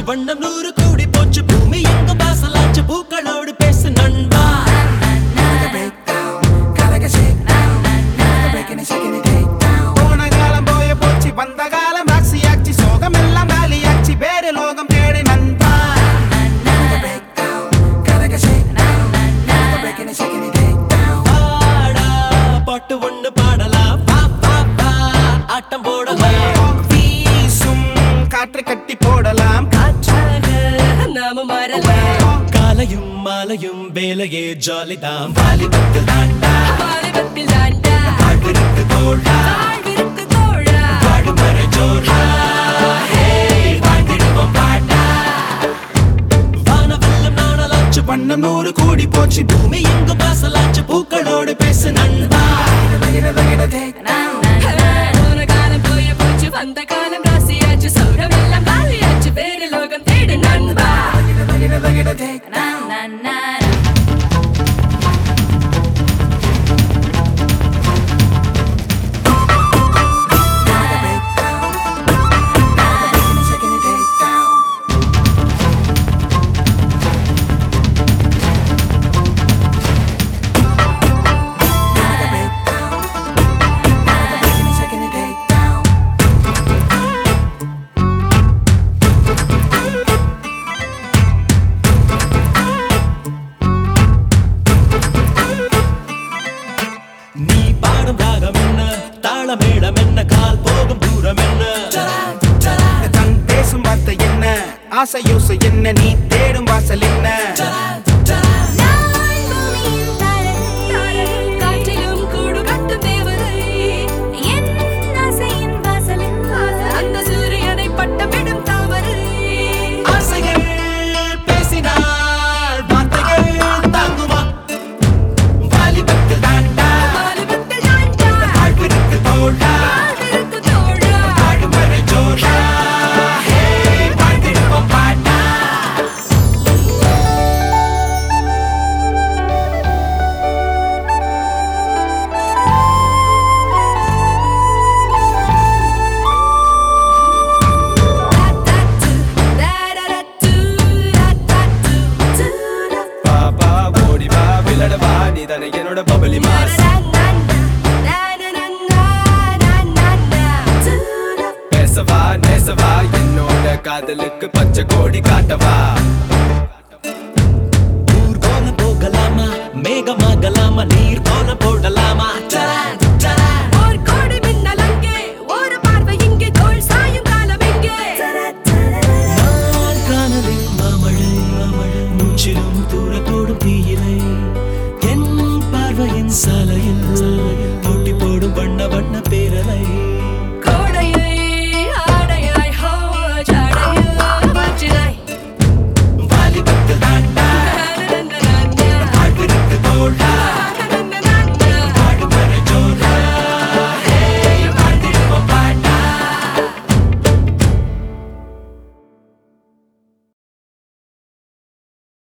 வண்ணம் நூறு கூடி போச்சு பூமி எங்கும் வாசலாச்சு பூக்களோடு பேசு நண்பா போன காலம் போய போச்சு வந்த காலம் ஆட்சி சோகம் எல்லாம் காலியாச்சு வேறு லோகம் தேடி நண்பா பாடா பாட்டு ஒண்ணு பாடலாம் வா வா வா ஆட்டம் போடலாம் வீசும் காற்று கட்டி போடலாம் நாம மாறலாம் காலையும் மாலையும் வேலையே ஜாலிதான் வாலிபத்தில் தாண்டா வாலிபத்தில் தாண்டா வாழ்விற்கு தோழா வாழ்விற்கு தோழா வாழுமறை ஜோரா ஹே வாழ்ந்திடுவோம் பாட்டா வானவெல்லம் நாணலாச்சு வண்ணம் நூறு கூடி போச்சு பூமி எங்கும் வாசலாச்சு பூக்களோடு பேசு நண்பா போன காலம் போய போச்சு வந்த காலம் ராசியாச்சு சௌரம் எல்லாம் காலியாச்சு வேறு லோகம் தேடு நண்பா நீ பாடும் ராகம் என்ன தாளமேளம் என்ன கால் போகும் தூரம் என்ன தன் பேசும் வார்த்தை என்ன ஆசை யோசை என்ன நீ தேடும் வாசல் என்ன காற்றிலும் கூடு கட்டும் தேவதை அந்த சூரியனை பட்டமிடும் தாமரை ஆசைகள் பேசினால் வார்த்தைகள் தாங்குமா வாலிபத்தில் தாண்டா வாலிபத்தில் தாண்டா வாழ்விற்கு தோழா வாழ்விற்கு தோழா வாழுமறை ஜோரா ஹே வாழ்ந்திடுவோம் பாட்டா பாப்பா ஓடி வா விளையாட வா நீ தானே என்னோட பபலி மாஸ் பேசவா நேசவா என்னோட காதலுக்கு பச்சை கோடி காட்டவா ஊர் போல போகலாமா மேகமாகலாமா நீர் போல போடலாமா சரா, சரா. ஒரு கோடி மின்னல் அங்கே, ஒரு பார்வை இங்கே, தோள் சாயும் காலம் எங்கே? நான் காணலில் மாமழை மூச்சிலும் தூர போடும் தீயிலை என் பார்வையின் சாலையில் போட்டி போடும் வண்ண வண்ண பேரலை கோடையை ஆடையாய் ஹோ, ஜாடையில் மாற்றினாய். வாலிபத்தில் தாண்டா நனனனனன. வாழ்விற்கு தோழா